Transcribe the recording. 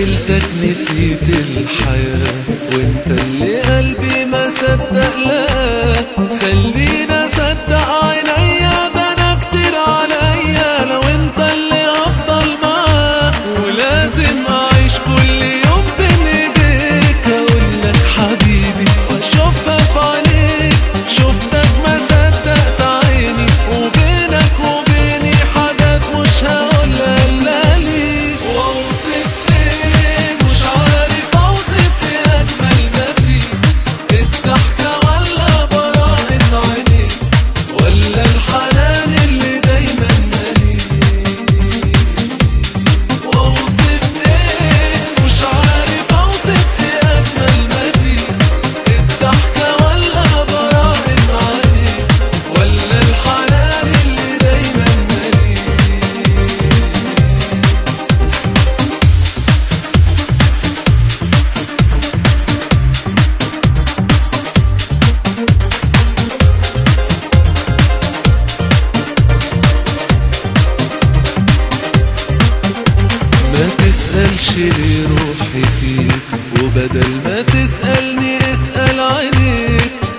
شايلتك نسيت الحياة وانت اللي قلبي ما صدق لقاه خلينا صدق عينيا ده انا كتير عليا لو انت اللي افضل معاه ولازم اعيش كل يوم بين ايديك اقولك حبيبي واشوفها في عينيك شفتك ما صدقت عيني وبينك وبيني حاجات مش هقولها الا ليك واوصف ايه مش عارف اوصف ايه اجمل ما فيك الضحكه ولا براءة عينيك ولا الحنان اللي دايما مليك واوصف ايه مش عارف اوصف ايه اجمل ما فيك الضحكه ولا براءة عينيك ولا الحنان اللي دايما مليك ما تسألش ليه روحي فيك وبدل ما تسألني اسأل عينيك